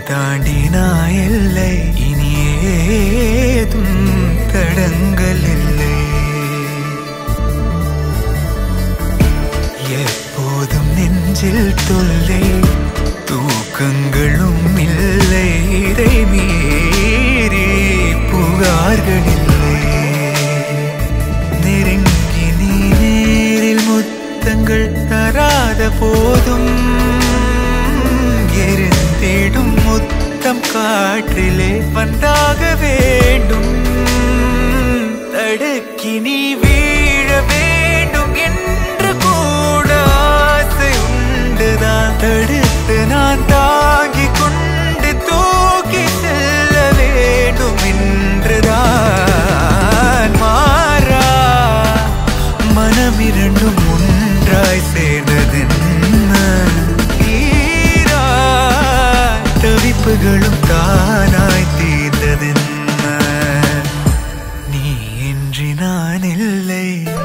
தாண்டி நான் இல்லை இனி ஏதும் தடங்கள் இல்லை எப்போதும் நெஞ்சில் தொல்லை தூக்கங்களும் இல்லை இதை மீறி புகார்கள் இல்லை நெருங்கி நீ நேரில் முத்தங்கள் தராத போதும் எரிந்திடும் முத்தம் காற்றிலே வந்தாக வேண்டும் தடுக்கி நீ வீழ வேண்டும் என்று கூட ஆசை உண்டுதான் தடுத்து நான் தாங்கிக் கொண்டு தூக்கி செல்ல வேண்டும் என்றுதான் மாறா மனம் இரண்டும் ஒன்றாய் சேர்ந்ததென்ன தீரா தவிப்புகளும் தானாய் தீர்ந்ததென்ன நீ இன்றி நான் இல்லை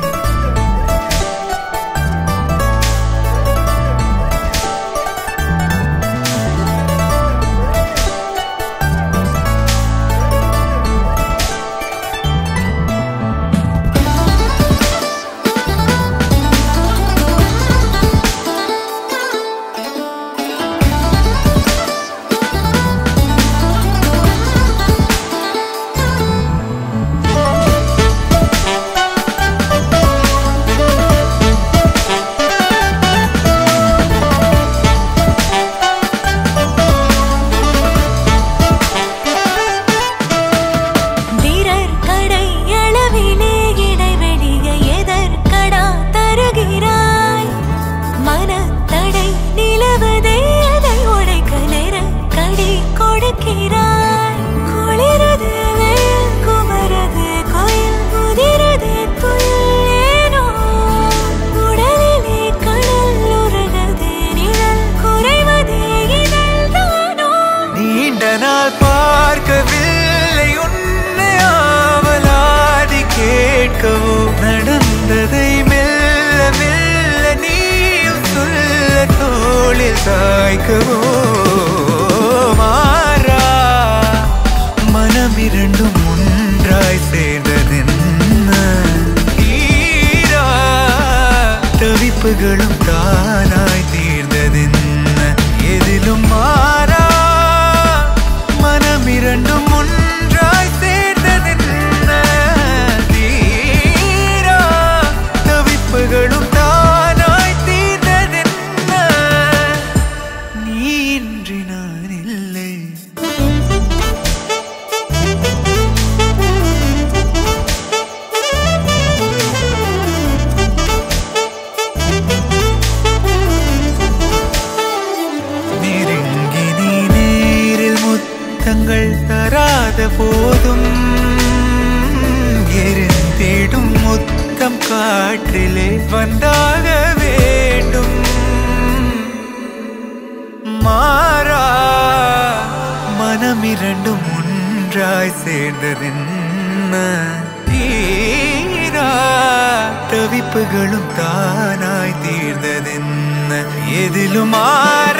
வீரர் கடை அளவிலே இடைவெளியை எதற்கடா தருகிறாய் மனத்தடை நிலவதை அதை உடைக்க கடி கொடுக்கிறாய் குளிரது வெயில் குமரது கோயில் முதிரது துயேனோ உடலிலே கடல் உருகது நிழல் குறைவதே இதழ் தானோ நீண்ட நாள் பார்க்கவில்லை உன்னை ஆவலாதி கேட்கவோ நடந்ததை மெல்ல மெல்ல நீயும் சொல்ல தோளில் சாய்க்கவோ மாறா மனம் இரண்டும் ஒன்றாய் சேர்ந்ததென்ன தீரா தவிப்புகளும் தானாய் தீர்ந்ததென்ன எதிலும் மாறா மனம் இரண்டும் ஒன்றாய் சேர்ந்ததென்ன தீரா தவிப்புகளும் தானாய் தீர்ந்ததென்ன நீ இன்றி நான் இல்லை நெருங்கி நீ நேரில் முத்தங்கள் தராத போதும் எரிந்திடும் முத்தம் காற்றிலே வந்தாக வேண்டும் மாறா மனம் இரண்டும் ஒன்றாய் சேர்ந்ததென்ன தீரா தவிப்புகளும் தானாய் தீர்ந்ததென்ன எதிலும் மாறா